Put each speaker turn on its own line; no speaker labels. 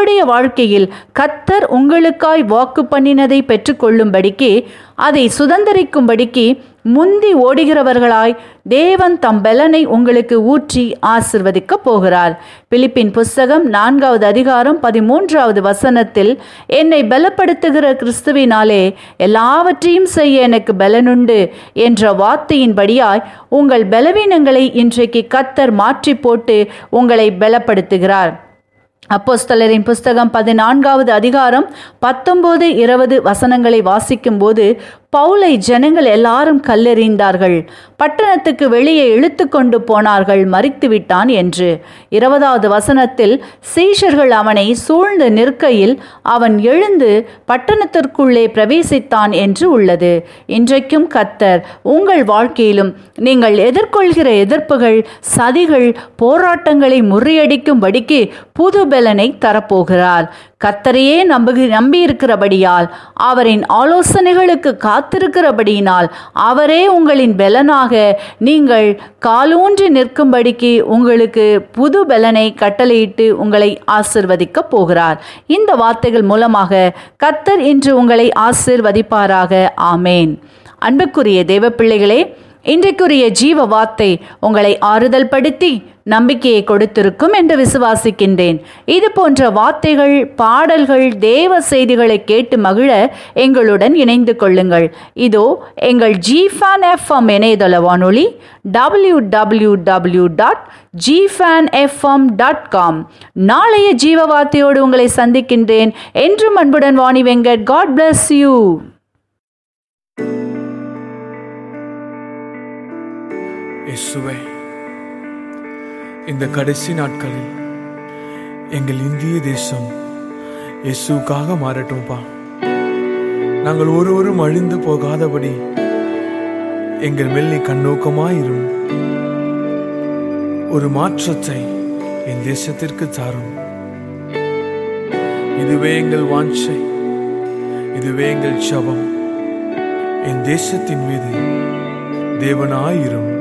உங்களுடைய வாழ்க்கையில் கத்தர் உங்களுக்காய் வாக்கு பண்ணினதை பெற்றுக்கொள்ளும்படிக்கு அதை சுதந்திரிக்கும்படிக்கு முந்தி ஓடுகிறவர்களாய் தேவன் தம் பலனை உங்களுக்கு ஊற்றி ஆசிர்வதிக்க போகிறார் பிலிப்பின் புஸ்தகம் நான்காவது அதிகாரம் பதிமூன்றாவது வசனத்தில் என்னை பலப்படுத்துகிற கிறிஸ்துவினாலே எல்லாவற்றையும் செய்ய எனக்கு பலனுண்டு என்ற வார்த்தையின்படியாய் உங்கள் பலவீனங்களை இன்றைக்கு கத்தர் மாற்றி போட்டு உங்களை பலப்படுத்துகிறார் அப்போஸ்தலரின் புஸ்தகம் பதினான்காவது அதிகாரம் பத்தொன்பது இருபது வசனங்களை வாசிக்கும்போது பவுலை ஜனங்கள் எல்லாரும் கல்லெறிந்தார்கள் பட்டணத்துக்கு வெளியே இழுத்து கொண்டு போனார்கள் மறித்து விட்டான் என்று இருபதாவது வசனத்தில் சீஷர்கள் அவனை சூழ்ந்து நிற்கையில் அவன் எழுந்து பட்டணத்திற்குள்ளே பிரவேசித்தான் என்று உள்ளது இன்றைக்கும் கத்தர் உங்கள் வாழ்க்கையிலும் நீங்கள் எதிர்கொள்கிற எதிர்ப்புகள் சதிகள் போராட்டங்களை முறியடிக்கும்படிக்கு புது பலனை தரப்போகிறார் கத்தரையே நம்புகி நம்பியிருக்கிறபடியால் அவரின் ஆலோசனைகளுக்கு காத்திருக்கிறபடியினால் அவரே உங்களின் பலனாக நீங்கள் காலூன்றி நிற்கும்படிக்கு உங்களுக்கு புது பலனை கட்டளையிட்டு உங்களை ஆசிர்வதிக்க போகிறார் இந்த வார்த்தைகள் மூலமாக கத்தர் இன்று உங்களை ஆசிர்வதிப்பாராக ஆமேன் அன்புக்குரிய தேவ பிள்ளைகளே இன்றைக்குரிய ஜீவ வார்த்தை உங்களை ஆறுதல் படுத்தி நம்பிக்கையை கொடுத்திருக்கும் என்று விசுவாசிக்கின்றேன் இது போன்ற வார்த்தைகள் பாடல்கள் தேவ செய்திகளை கேட்டு மகிழ எங்களுடன் இணைந்து கொள்ளுங்கள் இதோ எங்கள் ஜிஃபேன் எஃப்எம் இணையதள வானொலி டபிள்யூ டபிள்யூ டபிள்யூ டாட் ஜிஃபேன் எஃப்எம் டாட் காம் நாளைய ஜீவ வார்த்தையோடு உங்களை சந்திக்கின்றேன் என்றும் அன்புடன் Vani Venkat God bless you
இயேசுவே இந்த கடைசி நாட்களில் எங்கள் இந்திய தேசம் இயேசுக்காக மாறட்டும்பா நாங்கள் ஒருவரும் அழிந்து போகாதபடி எங்கள் மேல் நீ கண்ணோக்கமாயிரும் ஒரு மாற்றத்தை என் தேசத்திற்கு தாரும் இதுவே எங்கள் வாஞ்சை இதுவே எங்கள் சபம் என் தேசத்தின் மீது தேவனாயிரும்